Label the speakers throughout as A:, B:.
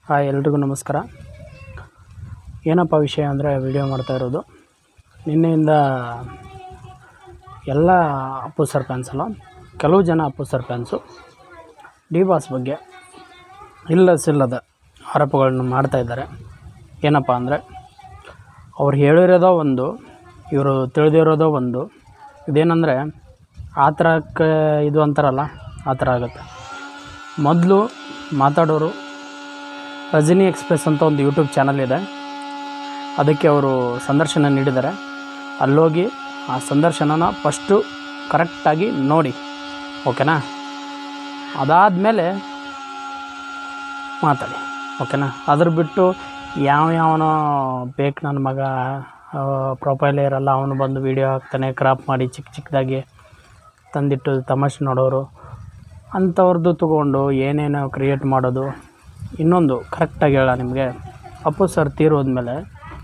A: hi ಎಲ್ರಿಗೂ ನಮಸ್ಕಾರ ಏನಪ್ಪ ವಿಷಯ ಅಂದರೆ ವಿಡಿಯೋ ಮಾಡ್ತಾ ಇರೋದು ನಿನ್ನೆಯಿಂದ ಎಲ್ಲ ಅಪ್ಪು ಸರ್ ಫ್ಯಾನ್ಸಲ್ಲ ಕೆಲವು ಜನ Appu sir fans D boss ಬಗ್ಗೆ ಇಲ್ಲ ಸಿಲ್ಲದ ಆರೋಪಗಳನ್ನು ಮಾಡ್ತಾ ಇದ್ದಾರೆ ಏನಪ್ಪ ಅಂದರೆ ಅವ್ರು ಹೇಳಿರೋದೋ ಒಂದು ಇವರು ತಿಳಿದಿರೋದೋ ಒಂದು ಇದೇನೆಂದರೆ ಆ ಥರಕ್ಕೆ ಇದು ಅಂತಾರಲ್ಲ ಆ ಥರ ಆಗುತ್ತೆ ಮೊದಲು ಮಾತಾಡೋರು ರಜನಿ ಎಕ್ಸ್ಪ್ರೆಸ್ ಅಂತ ಒಂದು ಯೂಟ್ಯೂಬ್ ಚಾನಲ್ ಇದೆ ಅದಕ್ಕೆ ಅವರು ಸಂದರ್ಶನ ನೀಡಿದ್ದಾರೆ ಅಲ್ಲೋಗಿ ಆ ಸಂದರ್ಶನನ ಫಸ್ಟು ಕರೆಕ್ಟಾಗಿ ನೋಡಿ ಓಕೆನಾ ಅದಾದಮೇಲೆ ಮಾತಾಡಿ ಓಕೆನಾ ಅದ್ರ ಬಿಟ್ಟು ಯಾವ ಯಾವನೋ ಬೇಕು ನನ್ನ ಮಗ ಪ್ರೊಫೈಲೇ ಇರಲ್ಲ ಅವನು ಬಂದು ವೀಡಿಯೋ ಹಾಕ್ತಾನೆ ಕ್ರಾಪ್ ಮಾಡಿ ಚಿಕ್ಕ ಚಿಕ್ಕದಾಗಿ ತಂದಿಟ್ಟು ತಮಾಷೆ ನೋಡೋರು ಅಂಥವ್ರದ್ದು ತಗೊಂಡು ಏನೇನೋ ಕ್ರಿಯೇಟ್ ಮಾಡೋದು ಇನ್ನೊಂದು ಕರೆಕ್ಟಾಗಿ ಹೇಳ ನಿಮಗೆ ಅಪ್ಪು ಸರ್ ತೀರೋದ್ಮೇಲೆ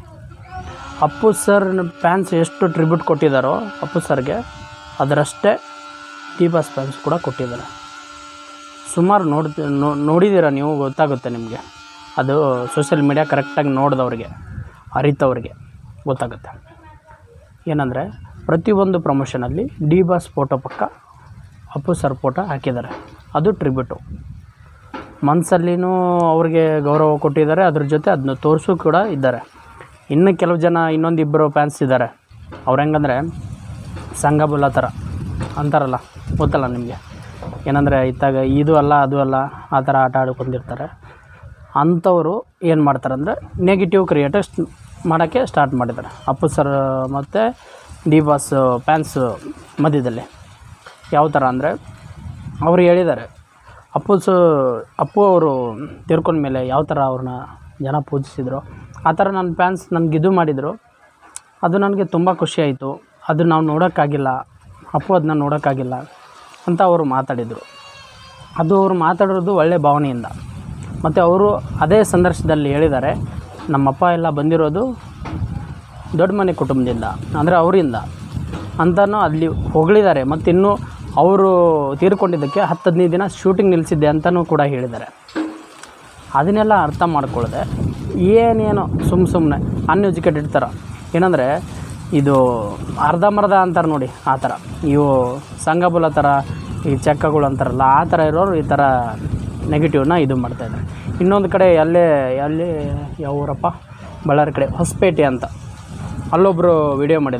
A: ಅಪ್ಪು ಸರ್ ಫ್ಯಾನ್ಸ್ ಎಷ್ಟು ಟ್ರಿಬ್ಯೂಟ್ ಕೊಟ್ಟಿದ್ದಾರೋ ಅಪ್ಪು ಸರ್ಗೆ ಅದರಷ್ಟೇ ಟಿ ಬಾಸ್ ಫ್ಯಾನ್ಸ್ ಕೂಡ ಕೊಟ್ಟಿದ್ದಾರೆ ಸುಮಾರು ನೋಡ್ತಿ ನೋಡಿದ್ದೀರ ನೀವು ಗೊತ್ತಾಗುತ್ತೆ ನಿಮಗೆ ಅದು ಸೋಷಿಯಲ್ ಮೀಡಿಯಾ ಕರೆಕ್ಟಾಗಿ ನೋಡಿದವ್ರಿಗೆ ಅರಿತವ್ರಿಗೆ ಗೊತ್ತಾಗುತ್ತೆ ಏನಂದರೆ ಪ್ರತಿಯೊಂದು ಪ್ರಮೋಷನಲ್ಲಿ ಡಿ ಬಾಸ್ ಫೋಟೋ ಪಕ್ಕ ಅಪ್ಪು ಸರ್ ಫೋಟೋ ಹಾಕಿದ್ದಾರೆ ಅದು ಟ್ರಿಬ್ಯೂಟು ಮನಸ್ಸಲ್ಲಿನೂ ಅವ್ರಿಗೆ ಗೌರವ ಕೊಟ್ಟಿದ್ದಾರೆ ಅದ್ರ ಜೊತೆ ಅದನ್ನ ತೋರಿಸು ಕೂಡ ಇದ್ದಾರೆ ಇನ್ನು ಕೆಲವು ಜನ ಇನ್ನೊಂದು ಇಬ್ಬರು ಫ್ಯಾನ್ಸ್ ಇದ್ದಾರೆ ಅವ್ರು ಹೆಂಗಂದರೆ ಸಂಘಬುಲ್ಲ ಥರ ಅಂತಾರಲ್ಲ ಗೊತ್ತಲ್ಲ ನಿಮಗೆ ಏನಂದರೆ ಇತ್ತಾಗ ಇದು ಅಲ್ಲ ಅದು ಅಲ್ಲ ಆ ಥರ ಆಟ ಆಡ್ಕೊಂಡಿರ್ತಾರೆ ಅಂಥವರು ಏನು ಮಾಡ್ತಾರೆ ಅಂದರೆ ನೆಗೆಟಿವ್ ಕ್ರಿಯೇಟರ್ಸ್ ಮಾಡೋಕ್ಕೆ ಸ್ಟಾರ್ಟ್ ಮಾಡಿದ್ದಾರೆ ಅಪ್ಪು ಸರ್ ಮತ್ತು ಡಿ ಬಾಸ್ ಫ್ಯಾನ್ಸ್ ಮಧ್ಯದಲ್ಲಿ ಯಾವ ಥರ ಅಂದರೆ ಅವರು ಹೇಳಿದ್ದಾರೆ ಅಪ್ಪು ಸ ಅಪ್ಪು ಅವರು ತೀರ್ಕೊಂಡ್ಮೇಲೆ ಯಾವ ಥರ ಅವ್ರನ್ನ ಜನ ಪೂಜಿಸಿದ್ರು ಆ ಥರ ನನ್ನ ಫ್ಯಾನ್ಸ್ ನನಗೆ ಇದು ಮಾಡಿದರು ಅದು ನನಗೆ ತುಂಬ ಖುಷಿಯಾಯಿತು ಅದು ನಾವು ನೋಡೋಕ್ಕಾಗಿಲ್ಲ ಅಪ್ಪು ಅದನ್ನ ನೋಡೋಕ್ಕಾಗಿಲ್ಲ ಅಂತ ಅವರು ಮಾತಾಡಿದರು ಅದು ಅವರು ಮಾತಾಡಿರೋದು ಒಳ್ಳೆಯ ಭಾವನೆಯಿಂದ ಮತ್ತು ಅವರು ಅದೇ ಸಂದರ್ಶನದಲ್ಲಿ ಹೇಳಿದ್ದಾರೆ ನಮ್ಮಪ್ಪ ಎಲ್ಲ ಬಂದಿರೋದು ದೊಡ್ಡ ಮನೆ ಕುಟುಂಬದಿಂದ ಅಂದರೆ ಅವರಿಂದ ಅಂತಲೂ ಅಲ್ಲಿ ಹೊಗಳಿದ್ದಾರೆ ಮತ್ತು ಇನ್ನೂ ಅವರು ತೀರ್ಕೊಂಡಿದ್ದಕ್ಕೆ ಹತ್ತು ಹದಿನೈದು ದಿನ ಶೂಟಿಂಗ್ ನಿಲ್ಲಿಸಿದ್ದೆ ಅಂತಲೂ ಕೂಡ ಹೇಳಿದ್ದಾರೆ ಅದನ್ನೆಲ್ಲ ಅರ್ಥ ಮಾಡ್ಕೊಳ್ಳದೆ ಏನೇನೋ ಸುಮ್ಮ ಸುಮ್ಮನೆ ಅನ್ಎಜುಕೇಟೆಡ್ ಥರ ಏನಂದರೆ ಇದು ಅರ್ಧಂಬರ್ಧ ಅಂತಾರೆ ನೋಡಿ ಆ ಥರ ಇವು ಸಂಘಬಲ ಥರ ಈ ಚಕ್ಕಗಳು ಅಂತಾರಲ್ಲ ಆ ಥರ ಇರೋರು ಈ ಥರ ನೆಗೆಟಿವ್ನ ಇದು ಮಾಡ್ತಾಯಿದ್ದಾರೆ ಇನ್ನೊಂದು ಕಡೆ ಅಲ್ಲೇ ಅಲ್ಲಿ ಯಾವ ಊರಪ್ಪ ಬಳ್ಳಾರಿ ಕಡೆ ಹೊಸಪೇಟೆ ಅಂತ ಅಲ್ಲೊಬ್ಬರು ವಿಡಿಯೋ ಮಾಡಿದ್ರು